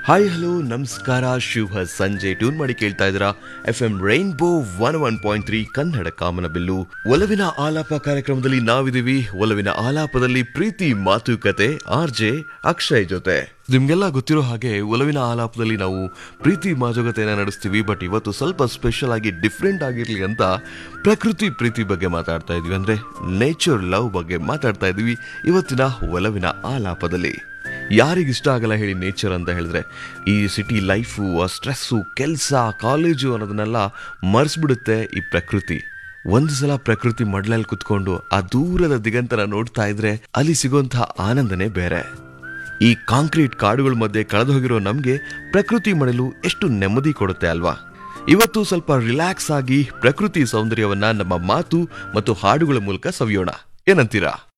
hi hello ನಮಸ್ಕಾರ ಶುಭ ಸಂಜೆ tune ಮಾಡಿ ಕೇಳ್ತಾ ಇದ್ದೀರಾ F M rainbow one one point three Kannada ಕಾಮನಬಿಲ್ಲು ಒಲವಿನ ಆಲಾಪ ಕಾರ್ಯಕ್ರಮದಲ್ಲಿ ನಾವಿದೀವಿ ಒಲವಿನ ಆಲಾಪದಲ್ಲಿ ಪ್ರೀತಿ ಮಾತುಕತೆ ಆರ್ ಜೆ ಅಕ್ಷಯ್ ಜೊತೆ ನಿಮ್ಗೆಲ್ಲ ಗೊತ್ತಿರೋ ಹಾಗೆ ಒಲವಿನ ಆಲಾಪದಲ್ಲಿ ನಾವು ಪ್ರೀತಿ ಮಾತುಕತೆಯನ್ನ ನಡೆಸ್ತೀವಿ ಬಟ್ ಇವತ್ತು ಸ್ವಲ್ಪ ಸ್ಪೆಷಲ್ ಆಗಿ ಡಿಫ್ರೆಂಟ್ ಆಗಿರ್ಲಿ ಅಂತ ಪ್ರಕೃತಿ ಪ್ರೀತಿ ಬಗ್ಗೆ ಮಾತಾಡ್ತಾ ಇದೀವಿ ಅಂದ್ರೆ ನೇಚರ್ ಲವ್ ಬಗ್ಗೆ ಮಾತಾಡ್ತಾ ಇದೀವಿ ಇವತ್ತಿನ ಒಲವಿನ ಆಲಾಪದಲ್ಲಿ ಯಾರಿಗಿಷ್ಟ ಆಗಲ್ಲ ಹೇಳಿ ನೇಚರ್ ಅಂತ ಹೇಳಿದ್ರೆ ಈ ಸಿಟಿ ಲೈಫು ಆ ಸ್ಟ್ರೆಸ್ಸು ಕೆಲಸ ಕಾಲೇಜು ಅನ್ನೋದನ್ನೆಲ್ಲ ಮರೆಸ್ಬಿಡುತ್ತೆ ಈ ಪ್ರಕೃತಿ ಒಂದು ಸಲ ಪ್ರಕೃತಿ ಮಡ್ಲಲ್ಲಿ ಕುತ್ಕೊಂಡು ಆ ದೂರದ ದಿಗಂತನ ನೋಡ್ತಾ ಇದ್ರೆ ಅಲ್ಲಿ ಸಿಗೋಂತಹ ಆನಂದನೇ ಬೇರೆ ಈ ಕಾಂಕ್ರೀಟ್ ಕಾಡುಗಳ ಮಧ್ಯೆ ಕಳೆದು ಹೋಗಿರೋ ನಮ್ಗೆ ಪ್ರಕೃತಿ ಮಡಲು ಎಷ್ಟು ನೆಮ್ಮದಿ ಕೊಡುತ್ತೆ ಅಲ್ವಾ ಇವತ್ತು ಸ್ವಲ್ಪ ರಿಲ್ಯಾಕ್ಸ್ ಆಗಿ ಪ್ರಕೃತಿ ಸೌಂದರ್ಯವನ್ನ ನಮ್ಮ ಮಾತು ಮತ್ತು ಹಾಡುಗಳ ಮೂಲಕ ಸವಿಯೋಣ ಏನಂತೀರಾ